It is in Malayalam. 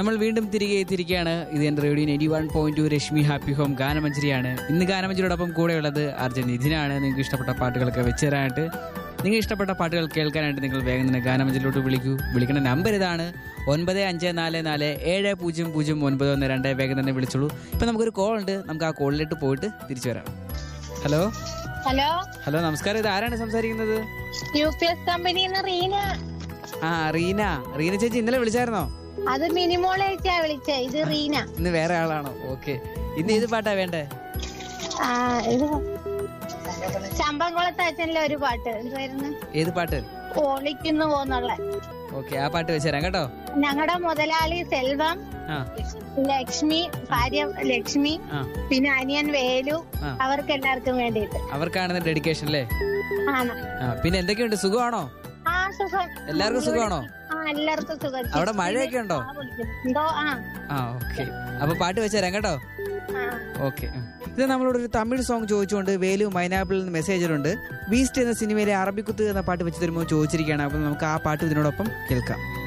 നമ്മൾ വീണ്ടും തിരികെ എത്തിയിരിക്കുകയാണ് ഇത് എന്റെ radio eighty one point two Rashmi happy home ഗാനമഞ്ജരിയാണ് ഇന്ന് ഗാനമഞ്ജരിയോടൊപ്പം കൂടെയുള്ളത് അർജുൻ നിധിനാണ് നിങ്ങൾക്ക് ഇഷ്ടപ്പെട്ട പാട്ടുകളൊക്കെ വെച്ച് തരാനായിട്ട് നിങ്ങൾ ഇഷ്ടപ്പെട്ട പാട്ടുകൾ കേൾക്കാനായിട്ട് നിങ്ങൾ വേഗം തന്നെ ഗാനമഞ്ജരിലോട്ട് വിളിക്കൂ വിളിക്കുന്ന നമ്പർ ഇതാണ് ഒൻപത് അഞ്ച് നാല് നാല് ഏഴ് പൂജ്യം പൂജ്യം ഒൻപത് ഒന്ന് രണ്ട് വേഗം തന്നെ വിളിച്ചോളൂ ഇപ്പം നമുക്കൊരു കോൾ ഉണ്ട് നമുക്ക് ആ കോളിലേക്ക് പോയിട്ട് തിരിച്ചു വരാം ഹലോ ഹലോ ഹലോ നമസ്കാരം ഇത് ആരാണ് സംസാരിക്കുന്നത് യു പി എസ് കമ്പനിന്ന് റീന ആ റീന റീന ചേച്ചി ഇന്നലെ വിളിച്ചായിരുന്നോ അത് മിനിമോളേച്ചാ വിളിച്ചേ ഇത് റീന ഇന്ന് വേറെ ആളാണോ ഓക്കെ ഇന്ന് ഏത് പാട്ടാ വേണ്ടേ ആ ഇത് ചമ്പംകുളത്ത് അച്ഛനിലെ ഒരു പാട്ട് എന്തായിരുന്നു ഏത് പാട്ട് ഒളിക്കുന്നു പോന്നുള്ള ഓക്കെ ആ പാട്ട് വെച്ചുതരാം കേട്ടോ ഞങ്ങളുടെ മുതലാളി സെൽവം ആ ലക്ഷ്മി ഭാര്യ ലക്ഷ്മി ആ പിന്നെ അനിയൻ വേലു ആ. അവർക്ക് എല്ലാവർക്കും വേണ്ടിയിട്ട് അവർക്കാണ് ഡെഡിക്കേഷൻ അല്ലേ ആണ് ആ പിന്നെ എന്തൊക്കെയുണ്ട് സുഖമാണോ ആ സുഖം എല്ലാവർക്കും സുഖമാണോ ആ എല്ലാവർക്കും സുഖം അവിടെ മഴയൊക്കെ ഉണ്ടോ ആ, വിളിക്കുന്നു. എന്തോ ആ ആ ഓക്കെ അപ്പൊ പാട്ട് വെച്ചുതരാം കേട്ടോ ആ ഓക്കെ ഇത് നമ്മളോട് ഒരു തമിഴ് സോങ് ചോദിച്ചുകൊണ്ട് വേലു മൈനാപ്പിളിൽ നിന്ന് മെസ്സേജ് ഉണ്ട് ബീസ്റ്റ് എന്ന സിനിമയിലെ അറബിക്കുത്ത് എന്ന പാട്ട് വെച്ച് തരുമ്പോൾ ചോദിച്ചിരിക്കുകയാണ് അപ്പൊ നമുക്ക് ആ പാട്ട് ഇതിനോടൊപ്പം കേൾക്കാം